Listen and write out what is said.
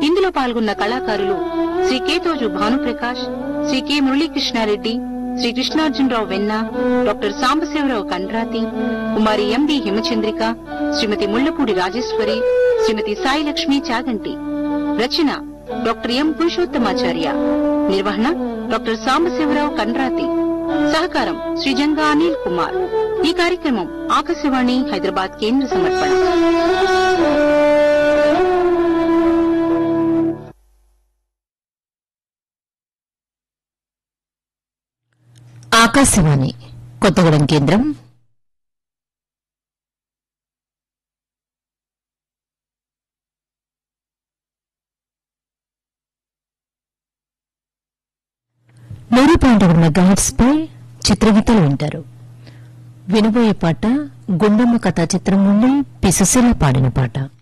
ఇందులో పాల్గొన్న కళాకారులు Shri Ketoju Bhanuprakash Shri K Muralikrishnareddy Shri Krishnarjunarao Venna doctor Sambasivarao Kandrathi Kumari M D Himachandrika Shrimati Mullapudi Rajeshwari Shrimati Sailakshmi Chaganti రచన డాక్టర్ ఎం పురుషోత్తమాచార్య నిర్వహణ డాక్టర్ సాంబశివరావు కండ్రాతి సహకారం శ్రీ జంగా అనిల్ కుమార్ ఈ కార్యక్రమం ఆకాశవాణి హైదరాబాద్ కేంద్ర సమర్పణ ఆకాశవాణి కొత్తగూడెం కేంద్రం మూడు పాయింట్ ఒకటి మెగాహెట్స్ పై చిత్రగీతలు వింటారు వినబోయే పాట గుండమ్మ కథా చిత్రం నుండి పి సుశీల పాడిన పాట